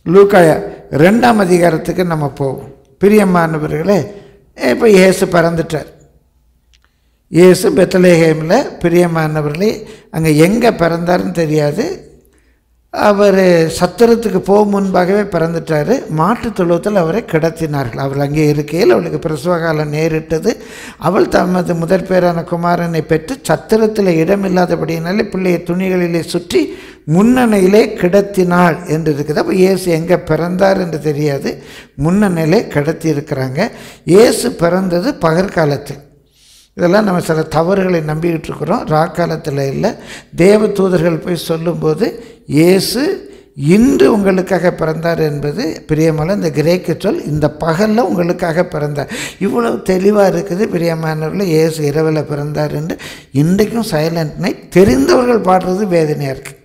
லூக்காயா ரெண்டாம் அதிகாரத்துக்கு நம்ம போவோம் பிரியமானவர்களே இப்போ இயேசு பிறந்துட்டார் இயேசு பெத்தலேஹேமில் பிரியமானவர்களே அங்கே எங்கே பிறந்தாருன்னு தெரியாது அவர் சத்திரத்துக்கு போக முன்பாகவே பிறந்துட்டார் மாட்டுத் தொழுவத்தில் அவரை கிடத்தினார்கள் அவர் அங்கே இருக்கையில் அவளுக்கு பிரசவ காலம் நேரிட்டது அவள் தமது முதற் பேரான குமாரனை பெற்று சத்திரத்தில் இடமில்லாதபடியினாலே பிள்ளையை துணிகளிலே சுற்றி முன்னணையிலே கிடத்தினாள் என்று இருக்குது அப்போ இயேசு எங்கே பிறந்தார் என்று தெரியாது முன்னணையிலே கிடத்தி இருக்கிறாங்க இயேசு பிறந்தது பகற்காலத்தில் இதெல்லாம் நம்ம சில தவறுகளை நம்பிக்கிட்டு இருக்கிறோம் ராக்காலத்தில் இல்லை தேவ தூதர்கள் போய் சொல்லும்போது இயேசு இன்று உங்களுக்காக பிறந்தார் என்பது பிரியமான இந்த கிரேக்க சொல் இந்த பகலில் உங்களுக்காக பிறந்தார் இவ்வளவு தெளிவாக இருக்குது பிரியமானவர்கள் இயேசு இரவில் பிறந்தார் என்று இன்றைக்கும் சைலண்ட் நைட் தெரிந்தவர்கள் பாடுறது வேதனையாக இருக்குது